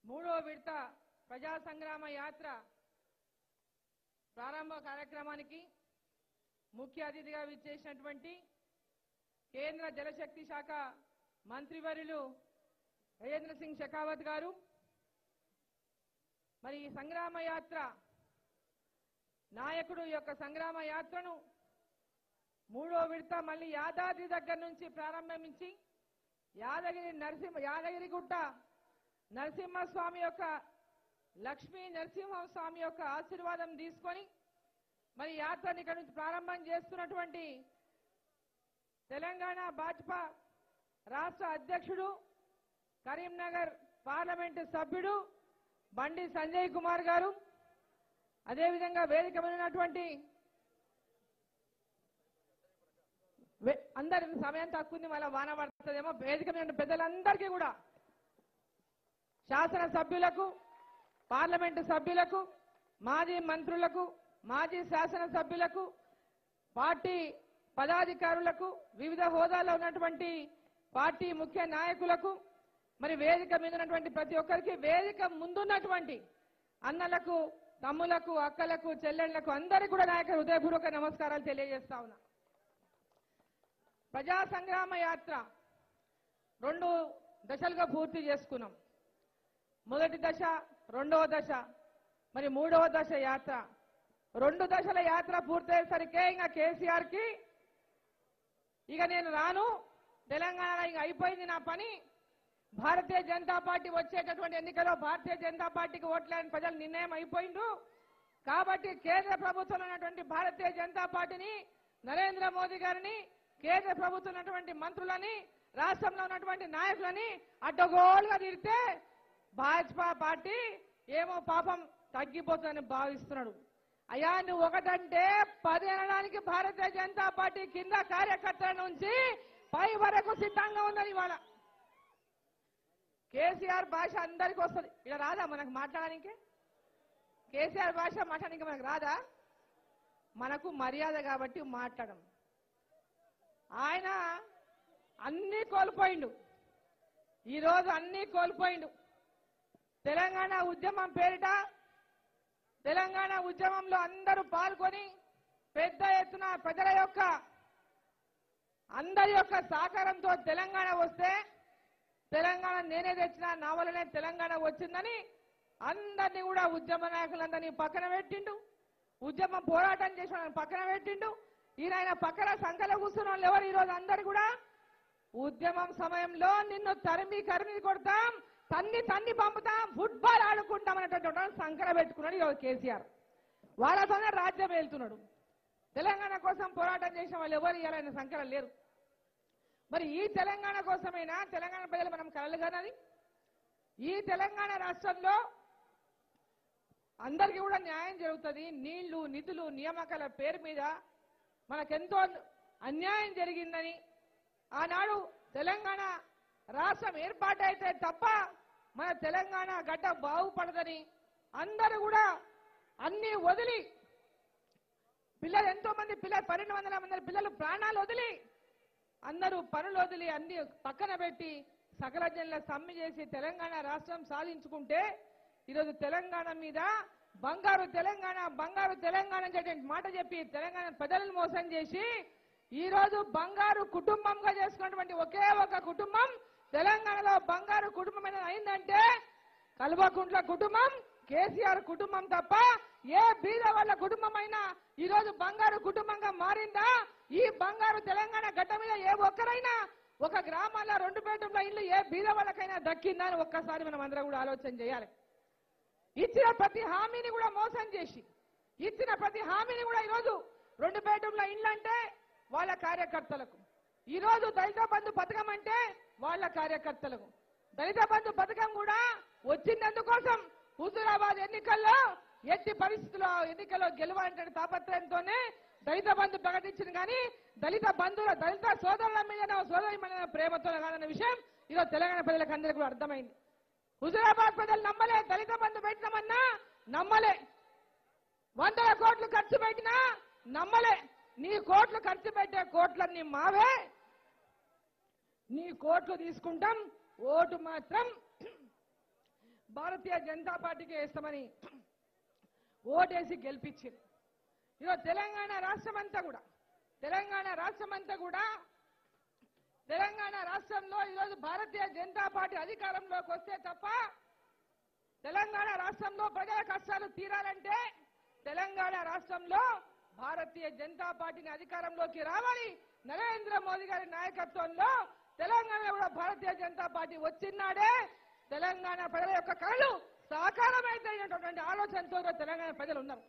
మూడో విడత ప్రజా సంగ్రామ యాత్ర ప్రారంభ కార్యక్రమానికి ముఖ్య అతిథిగా విచ్చేసినటువంటి కేంద్ర జలశక్తి శాఖ మంత్రివర్యులు గజేంద్ర సింగ్ షెకావత్ గారు మరి ఈ సంగ్రామ యాత్ర నాయకుడు ఈ యొక్క సంగ్రామ యాత్రను మూడో విడత మళ్ళీ యాదాద్రి దగ్గర నుంచి ప్రారంభించి యాదగిరి నరసింహ యాదగిరిగుట్ట నరసింహస్వామి యొక్క లక్ష్మీ నరసింహస్వామి యొక్క ఆశీర్వాదం తీసుకొని మరి యాత్రని ఇక్కడ నుంచి ప్రారంభం చేస్తున్నటువంటి తెలంగాణ భాజపా రాష్ట్ర అధ్యక్షుడు కరీంనగర్ పార్లమెంటు సభ్యుడు బండి సంజయ్ కుమార్ గారు అదేవిధంగా వేదిక మీద ఉన్నటువంటి వే- అందరి సమయం తక్కువ ఉంది మళ్ళీ వాన పడుతుందేమో వేదిక మీద ఉన్న పెద్దలందరికీ కూడా శాసన సభ్యులకు పార్లమెంటు సభ్యులకు మాజీ మంత్రులకు మాజీ శాసన సభ్యులకు పార్టీ పదాధికారులకు వివిధ హోదాలో ఉన్నటువంటి పార్టీ ముఖ్య నాయకులకు మరి వేదిక మీద ఉన్నటువంటి ప్రతి ఒక్కరికి వేదిక ముందున్నటువంటి అన్నలకు తమ్ములకు అక్కలకు చెల్లెళ్లకు అందరికీ కూడా నాయక హృదయపూర్వక నమస్కారాలు తెలియజేస్తా ఉన్నా ప్రజా సంగ్రామ యాత్ర రెండు దశలుగా పూర్తి చేసుకున్నాం మొదటి దశ రెండవ దశ మరి మూడవ దశ యాత్ర రెండు దశల యాత్ర పూర్తయ్యేసరికే ఇంకా కేసీఆర్ కి ఇక నేను రాను తెలంగాణ ఇక అయిపోయింది నా పని భారతీయ జనతా పార్టీ వచ్చేటటువంటి ఎన్నికల్లో భారతీయ జనతా పార్టీకి ఓట్లేని ప్రజలు నిర్ణయం అయిపోయిండు కాబట్టి కేంద్ర ప్రభుత్వంలో ఉన్నటువంటి భారతీయ జనతా పార్టీని నరేంద్ర మోదీ గారిని కేంద్ర ప్రభుత్వం ఉన్నటువంటి మంత్రులని రాష్ట్రంలో ఉన్నటువంటి నాయకులని అడ్డగోలుగా తిరిగితే భాజపా పార్టీ ఏమో పాపం తగ్గిపోతుందని భావిస్తున్నాడు అయ్యా నువ్వు ఒకటంటే పది అనడానికి భారతీయ జనతా పార్టీ కింద కార్యకర్తల నుంచి పై వరకు సిద్ధంగా ఉందని ఇవాళ కేసీఆర్ భాష అందరికి వస్తుంది ఇలా రాదా మనకు మాట్లాడడానికి కేసీఆర్ భాష మాట్లాడడానికి మనకు రాదా మనకు మర్యాద కాబట్టి మాట్లాడడం ఆయన అన్నీ కోల్పోయిండు ఈరోజు అన్నీ కోల్పోయిండు తెలంగాణ ఉద్యమం పేరిట తెలంగాణ ఉద్యమంలో అందరూ పాల్గొని పెద్ద ఎత్తున ప్రజల యొక్క అందరి యొక్క సహకారంతో తెలంగాణ వస్తే తెలంగాణ నేనే తెచ్చిన నా వల్లనే తెలంగాణ వచ్చిందని అందరినీ కూడా ఉద్యమ నాయకులందరినీ పక్కన పెట్టిండు ఉద్యమం పోరాటం చేసిన వాళ్ళని పక్కన పెట్టిండు ఈయన ఆయన పక్కన సంఖ్యలో కూర్చున్న వాళ్ళు ఎవరు ఈరోజు అందరు కూడా ఉద్యమం సమయంలో నిన్ను తరిమి కరిమి కొడతాం తన్ని తన్ని పంపుతాం ఫుట్బాల్ ఆడుకుంటాం అనేటువంటి వాళ్ళని సంకర పెట్టుకున్నాడు ఈరోజు కేసీఆర్ వాళ్ళతోనే రాజ్యం వెళ్తున్నాడు తెలంగాణ కోసం పోరాటం చేసిన వాళ్ళు ఎవరు ఇవ్వాలని సంఖ్యలో లేరు మరి ఈ తెలంగాణ కోసమైనా తెలంగాణ ప్రజలు మనం కలలు కనది ఈ తెలంగాణ రాష్ట్రంలో అందరికీ కూడా న్యాయం జరుగుతుంది నీళ్లు నిధులు నియామకాల పేరు మీద మనకెంతో అన్యాయం జరిగిందని ఆనాడు తెలంగాణ రాష్ట్రం ఏర్పాటైతే తప్ప మన తెలంగాణ గడ్డ బాగుపడదని అందరూ కూడా అన్ని వదిలి పిల్లలు ఎంతో మంది పిల్లలు పన్నెండు వందల మంది పిల్లలు ప్రాణాలు వదిలి అందరూ పనులు వదిలి అన్ని పక్కన పెట్టి సకల జనుల సమ్మె చేసి తెలంగాణ రాష్ట్రం సాధించుకుంటే ఈరోజు తెలంగాణ మీద బంగారు తెలంగాణ బంగారు తెలంగాణ అనేటువంటి మాట చెప్పి తెలంగాణ ప్రజలను మోసం చేసి ఈ రోజు బంగారు కుటుంబంగా చేసుకున్నటువంటి ఒకే ఒక కుటుంబం తెలంగాణలో బంగారు కుటుంబం అనేది అయిందంటే కల్వకుంట్ల కుటుంబం కేసీఆర్ కుటుంబం తప్ప ఏ బీద వాళ్ళ కుటుంబం అయినా ఈ రోజు బంగారు కుటుంబంగా మారిందా ఈ బంగారు తెలంగాణ గడ్డ మీద ఏ ఒక్కరైనా ఒక గ్రామాల్లో రెండు బెడ్రూమ్ల ఇల్లు ఏ బీద వాళ్ళకైనా దక్కిందా అని ఒక్కసారి మనం అందరం కూడా ఆలోచన చేయాలి ఇచ్చిన ప్రతి హామీని కూడా మోసం చేసి ఇచ్చిన ప్రతి హామీని కూడా ఈరోజు రెండు బెడ్రూమ్ల ఇండ్లు అంటే వాళ్ళ కార్యకర్తలకు ఈ రోజు దళిత బంధు పథకం అంటే వాళ్ళ కార్యకర్తలకు దళిత బంధు పథకం కూడా వచ్చింది అందుకోసం హుజూరాబాద్ ఎన్నికల్లో ఎట్టి పరిస్థితుల్లో ఎన్నికల్లో గెలవాలంటే తాపత్రయంతోనే దళిత బంధు ప్రకటించింది కానీ దళిత బంధువుల దళిత సోదరుల మీద సోదరి మీద ప్రేమతో కాదన్న విషయం ఈరోజు తెలంగాణ ప్రజలకు అందరికీ కూడా అర్థమైంది హుజూరాబాద్ ప్రజలు నమ్మలే దళిత బంధు పెట్టినామన్నా నమ్మలే వందల కోట్లు ఖర్చు పెట్టినా నమ్మలే నీ కోట్లు ఖర్చు పెట్టే కోట్లన్నీ మావే నీ కోట్లు తీసుకుంటాం ఓటు మాత్రం భారతీయ జనతా పార్టీకి వేస్తామని ఓటేసి గెలిపించింది ఈరోజు తెలంగాణ రాష్ట్రం అంతా కూడా తెలంగాణ రాష్ట్రం అంతా కూడా తెలంగాణ రాష్ట్రంలో ఈరోజు భారతీయ జనతా పార్టీ అధికారంలోకి వస్తే తప్ప తెలంగాణ రాష్ట్రంలో ప్రజల కష్టాలు తీరాలంటే తెలంగాణ రాష్ట్రంలో భారతీయ జనతా పార్టీని అధికారంలోకి రావాలి నరేంద్ర మోదీ గారి నాయకత్వంలో తెలంగాణలో కూడా భారతీయ జనతా పార్టీ వచ్చినాడే తెలంగాణ ప్రజల యొక్క కళలు సాకారమైనటువంటి ఆలోచనతో ఈరోజు తెలంగాణ ప్రజలు ఉన్నారు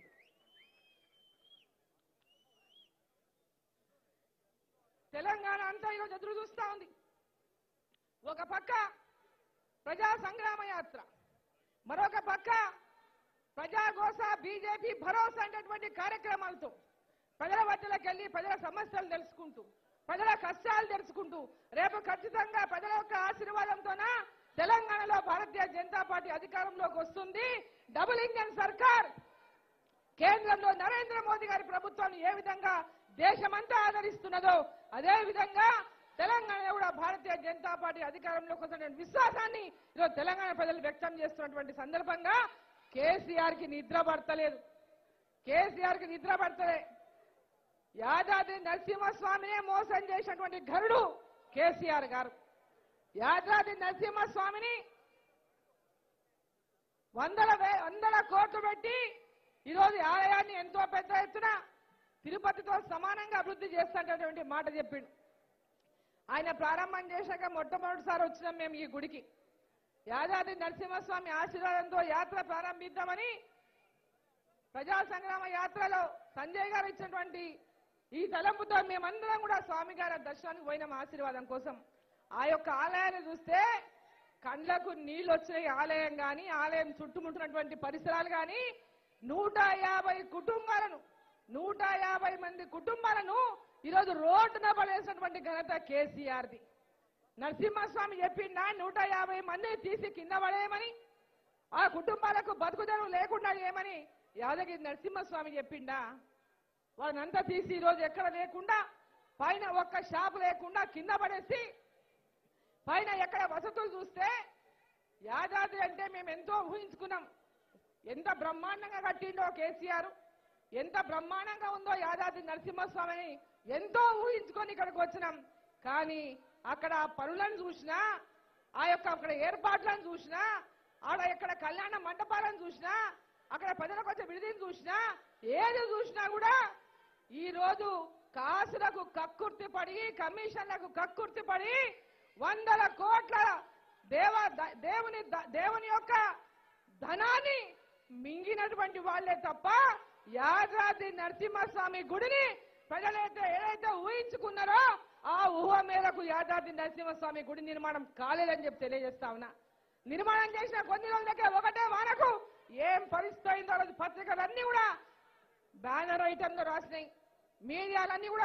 తెలంగాణ అంతా ఈరోజు ఎదురు చూస్తా ఉంది ఒక పక్క ప్రజా సంగ్రామ యాత్ర మరొక పక్క ప్రజాగోస బీజేపీ భరోసా అనేటువంటి కార్యక్రమాలతో ప్రజల వద్దలకు వెళ్ళి ప్రజల సమస్యలు తెలుసుకుంటూ ప్రజల కష్టాలు తెలుసుకుంటూ రేపు ఖచ్చితంగా ప్రజల యొక్క ఆశీర్వాదంతోన తెలంగాణలో భారతీయ జనతా పార్టీ అధికారంలోకి వస్తుంది డబుల్ ఇంజన్ సర్కార్ కేంద్రంలో నరేంద్ర మోదీ గారి ప్రభుత్వాన్ని ఏ విధంగా దేశమంతా ఆదరిస్తున్నదో అదే విధంగా తెలంగాణలో కూడా భారతీయ జనతా పార్టీ అధికారంలోకి వస్తున్న విశ్వాసాన్ని ఈరోజు తెలంగాణ ప్రజలు వ్యక్తం చేస్తున్నటువంటి సందర్భంగా కేసీఆర్ కి నిద్ర పడతలేదు కేసీఆర్ కి నిద్ర పడతలే యాదాద్రి నరసింహస్వామినే మోసం చేసినటువంటి గరుడు కేసీఆర్ గారు యాదాద్రి నరసింహస్వామిని వందల వే వందల కోట్లు పెట్టి ఈరోజు ఈ ఆలయాన్ని ఎంతో పెద్ద ఎత్తున తిరుపతితో సమానంగా అభివృద్ధి చేస్తున్నటువంటి మాట చెప్పిండు ఆయన ప్రారంభం చేశాక మొట్టమొదటిసారి వచ్చినాం మేము ఈ గుడికి యాదాద్రి నరసింహస్వామి ఆశీర్వాదంతో యాత్ర ప్రారంభిద్దామని ప్రజా సంగ్రామ యాత్రలో సంజయ్ గారు ఇచ్చినటువంటి ఈ తలంపుతో మేమందరం కూడా స్వామి గారి దర్శనానికి పోయినాం ఆశీర్వాదం కోసం ఆ యొక్క ఆలయాన్ని చూస్తే కండ్లకు నీళ్లు వచ్చినాయి ఆలయం గాని ఆలయం చుట్టుముట్టినటువంటి పరిసరాలు గాని నూట యాభై కుటుంబాలను నూట యాభై మంది కుటుంబాలను ఈరోజు రోడ్డున పడేసినటువంటి ఘనత కేసీఆర్ది నరసింహస్వామి చెప్పిండా నూట యాభై మందిని తీసి కింద పడేయమని ఆ కుటుంబాలకు బతుకుదనం లేకుండా చేయమని యాదగిరి నరసింహస్వామి చెప్పిండా వాళ్ళనంతా తీసి ఈరోజు ఎక్కడ లేకుండా పైన ఒక్క షాపు లేకుండా కింద పడేసి పైన ఎక్కడ వసతులు చూస్తే యాదాద్రి అంటే మేము ఎంతో ఊహించుకున్నాం ఎంత బ్రహ్మాండంగా కట్టిండో కేసీఆర్ ఎంత బ్రహ్మాండంగా ఉందో యాదాద్రి నరసింహస్వామిని ఎంతో ఊహించుకొని ఇక్కడికి వచ్చినాం కానీ అక్కడ ఆ పనులను చూసినా ఆ యొక్క అక్కడ ఏర్పాట్లను చూసినా ఆడ ఇక్కడ కళ్యాణ మండపాలను చూసినా అక్కడ ప్రజలకు వచ్చే విడిదిని చూసినా ఏది చూసినా కూడా ఈ రోజు కాసులకు కక్కుర్తి పడి కమిషన్లకు కక్కుర్తి పడి వందల కోట్ల దేవ ద- దేవుని ద- దేవుని యొక్క ధనాన్ని మింగినటువంటి వాళ్ళే తప్ప యాదాద్రి నరసింహస్వామి గుడిని ప్రజలైతే ఏదైతే ఊహించుకున్నారో ఆ ఊహ మేరకు యాదాద్రి నరసింహస్వామి గుడి నిర్మాణం కాలేదని చెప్పి తెలియజేస్తా ఉన్నా నిర్మాణం చేసిన కొన్ని రోజులకే ఒకటే వానకు ఏం పరిస్థితి అయిందో ఆ రోజు పత్రికలన్నీ కూడా బ్యానర్ ఐటంలో రాసినాయి మీడియాలన్నీ కూడా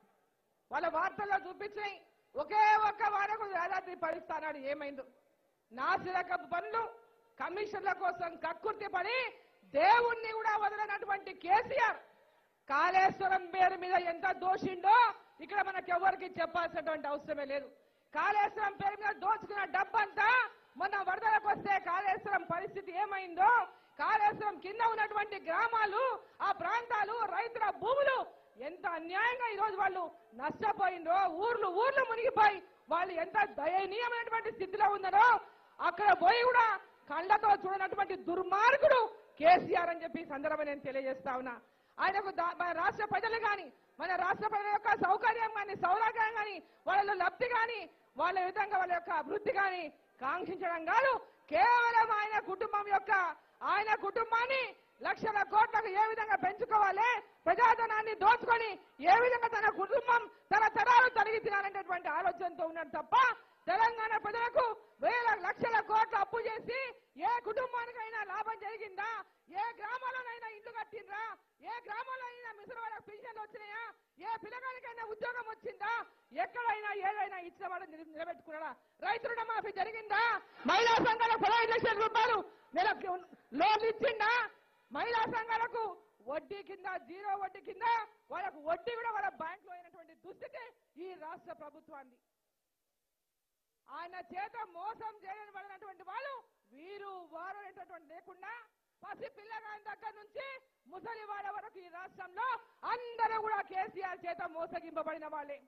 వాళ్ళ వార్తల్లో చూపించినాయి ఒకే ఒక్క వారకు యాదాద్రి పరిస్థానాడు ఏమైందో నాసిరకపు పనులు కమిషన్ల కోసం కక్కుర్తి పడి దేవుణ్ణి కూడా వదలనటువంటి కేసీఆర్ కాళేశ్వరం పేరు మీద ఎంత దోషిండో ఇక్కడ మనకు ఎవరికి చెప్పాల్సినటువంటి అవసరమే లేదు కాళేశ్వరం పేరు మీద దోచుకున్న డబ్బంతా మొన్న వరదలకు వస్తే కాళేశ్వరం పరిస్థితి ఏమైందో కాళేశ్వరం కింద ఉన్నటువంటి గ్రామాలు ఆ ప్రాంతాలు రైతుల భూములు ఎంత అన్యాయంగా ఈ రోజు వాళ్ళు నష్టపోయిందో ఊర్లు ఊర్లు మునిగిపోయి వాళ్ళు ఎంత దయనీయమైనటువంటి స్థితిలో ఉన్నారో అక్కడ పోయి కూడా కళ్ళతో చూడనటువంటి దుర్మార్గుడు కేసీఆర్ అని చెప్పి ఈ సందర్భంగా నేను తెలియజేస్తా ఉన్నా ఆయనకు దా- మన రాష్ట్ర ప్రజలు కానీ మన రాష్ట్ర ప్రజల యొక్క సౌకర్యం కానీ సౌలభ్యం కానీ వాళ్ళ లబ్ధి కానీ వాళ్ళ విధంగా వాళ్ళ యొక్క అభివృద్ధి కానీ కాంక్షించడం కాదు కేవలం ఆయన కుటుంబం యొక్క ఆయన కుటుంబాన్ని లక్షల కోట్లకు ఏ విధంగా పెంచుకోవాలి ప్రజాధనాన్ని దోచుకొని ఏ విధంగా తన కుటుంబం తన తరాలు తరిగి తినాలనేటువంటి ఆలోచనతో ఉన్నాడు తప్ప తెలంగాణ ప్రజలకు వేల లక్షల కోట్ల అప్పు చేసి ఏ కుటుంబానికైనా లాభం జరిగిందా ఏ గ్రామాల్లోనైనా ఇల్లు కట్టిండ్రా ఏ గ్రామంలో అయినా మిసరవాళ్ళకి పెన్షన్లు వచ్చినాయా ఏ పిల్లగానికైనా ఉద్యోగం వచ్చిందా ఎక్కడైనా ఏదైనా ఇచ్చిన వాడు నిల- నిలబెట్టుకున్నాడా రైతు రుణమాఫీ జరిగిందా మహిళా సంఘాలకు పదహైదు లక్షల రూపాయలు నెలకు లోన్లు ఇచ్చిందా మహిళా సంఘాలకు వడ్డీ కింద జీరో వడ్డీ కింద వాళ్ళకు వడ్డీ కూడా వాళ్ళ బ్యాంకులో అయినటువంటి దుస్థితి ఈ రాష్ట్ర ప్రభుత్వాన్ని ఆయన చేత మోసం చేయబడినటువంటి వాళ్ళు వీరు వారు అనేటటువంటి లేకుండా పసి పిల్లగాని దగ్గర నుంచి ముసలి వాళ్ళ వరకు ఈ రాష్ట్రంలో అందరూ కూడా కేసీఆర్ చేత మోసగింపబడిన వాళ్ళే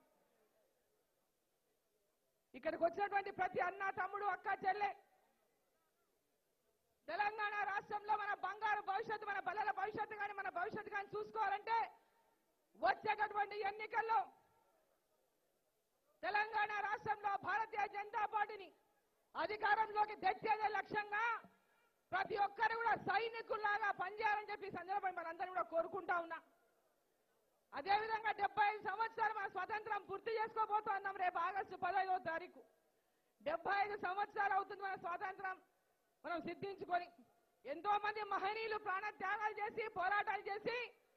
ఇక్కడికి వచ్చినటువంటి ప్రతి అన్న తమ్ముడు అక్క చెల్లె తెలంగాణ రాష్ట్రంలో మన బంగారు భవిష్యత్తు మన బల్లల భవిష్యత్తు కానీ మన భవిష్యత్తు కానీ చూసుకోవాలంటే వచ్చేటటువంటి ఎన్నికల్లో తెలంగాణ రాష్ట్రంలో భారతీయ జనతా పార్టీని అధికారంలోకి తెచ్చేదే లక్ష్యంగా ప్రతి ఒక్కరు కూడా సైనికుల్లాగా పనిచేయాలని చెప్పి ఈ సందర్భంగా మనందరం కూడా కోరుకుంటా ఉన్నా అదేవిధంగా డెబ్బై ఐదు సంవత్సరాలు మన స్వతంత్రం పూర్తి చేసుకోబోతున్నాం రేపు ఆగస్టు పదహైదవ తారీఖు డెబ్బై ఐదు సంవత్సరాలు అవుతుంది మన స్వాతంత్రం మనం సిద్ధించుకొని ఎంతో మంది మహనీయులు ప్రాణ త్యాగాలు చేసి పోరాటాలు చేసి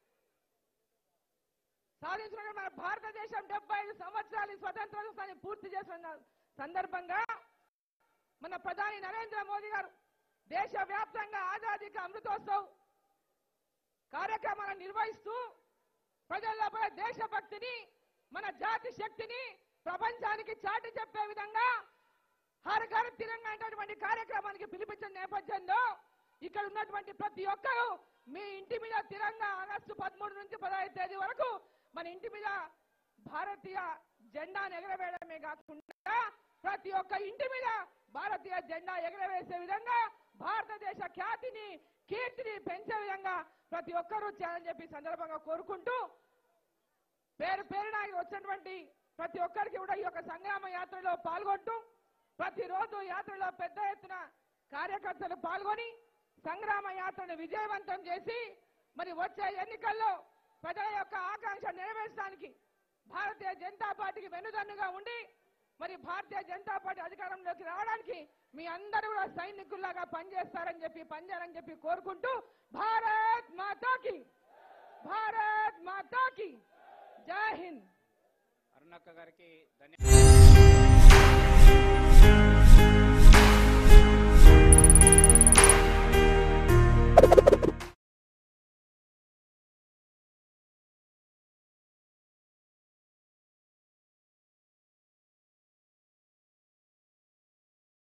సాధించిన మన భారతదేశం డెబ్బై ఐదు సంవత్సరాలు ఈ స్వతంత్ర దినోత్సవాన్ని పూర్తి చేసిన సందర్భంగా మన ప్రధాని నరేంద్ర మోదీ గారు దేశవ్యాప్తంగా ఆజాదీ కా అమృతోత్సవ్ కార్యక్రమాలను నిర్వహిస్తూ ప్రజల్లో కూడా దేశభక్తిని మన జాతి శక్తిని ప్రపంచానికి చాటి చెప్పే విధంగా హర్ ఘర్ తిరంగా అనేటటువంటి కార్యక్రమానికి పిలిపించిన నేపథ్యంలో ఇక్కడ ఉన్నటువంటి ప్రతి ఒక్కరూ మీ ఇంటి మీద తిరంగా ఆగస్టు పదమూడు నుంచి పదహైదు తేదీ వరకు మన ఇంటి మీద భారతీయ జెండాను ఎగరవేయడమే కాకుండా ప్రతి ఒక్క ఇంటి మీద భారతీయ జెండా ఎగరవేసే విధంగా భారతదేశ ఖ్యాతిని కీర్తిని పెంచే విధంగా ప్రతి ఒక్కరూ చేయాలని చెప్పి ఈ సందర్భంగా కోరుకుంటూ పేరు పేరున ఇక్కడ వచ్చినటువంటి ప్రతి ఒక్కరికి కూడా ఈ యొక్క సంగ్రామ యాత్రలో పాల్గొంటూ ప్రతిరోజు యాత్రలో పెద్ద ఎత్తున కార్యకర్తలు పాల్గొని సంగ్రామ యాత్రను విజయవంతం చేసి మరి వచ్చే ఎన్నికల్లో ప్రజల యొక్క ఆకాంక్ష నెరవేర్చడానికి భారతీయ జనతా పార్టీకి వెన్నుదన్నుగా ఉండి మరి భారతీయ జనతా పార్టీ అధికారంలోకి రావడానికి మీ అందరూ కూడా సైనికుల్లాగా పనిచేస్తారని చెప్పి పనిచేయాలని చెప్పి కోరుకుంటూ భారత్ మాతాకి భారత్ మాతాకి జై హింద్ అరుణక్క గారికి ధన్యవాదాలు